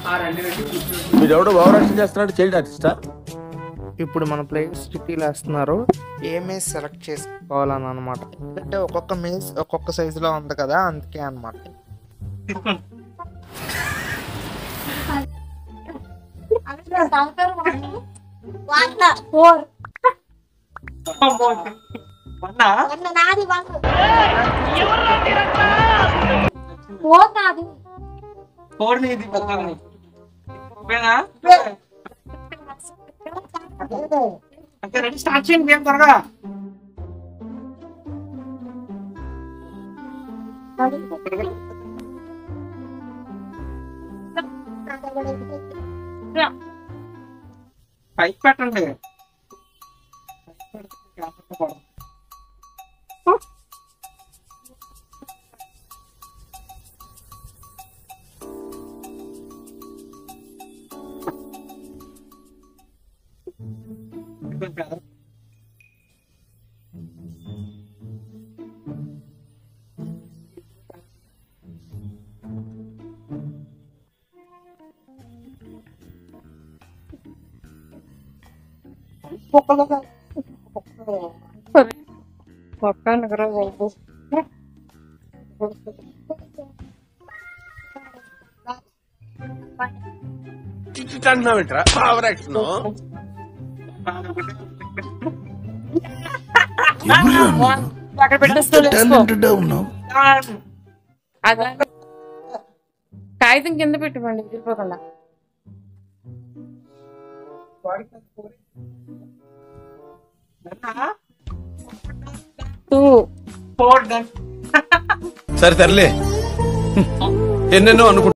ఆ రెండు రెండు కూర్చోండి మీరు ఎవడో ఓవరాక్షన్ చేస్తున్నాడు చైల్డ్ ఆర్టిస్టా ఇప్పుడు మన ప్లేయర్స్ చిట్టీలు వేస్తున్నారు ఏ మేజ్ సెలెక్ట్ చేసుకోవాలని అనమాట ఎందుకంటే ఒక్కొక్క మేజ్ ఒక్కొక్క సైజులో ఉంది కదా అందుకే అనమాట ఫోర్ మొన్న నాది వన్ ఫోర్ నాది ఫోర్ నీది పక్కన ఓకేనా అంటే రెడీ స్టార్ట్ చేయండి గేమ్ త్వరగా పైకి పెట్టండి అంటున్నావేంట్రా ఓవరాక్షన్ అక్కడ పెట్టేసుకో ఉన్నావు అదే కాగితం కింద పెట్టమండి విరిగిపోకుండా టూ ఫోర్ డన్ సరే తరలే ఎన్నెన్నో అనుకుంటా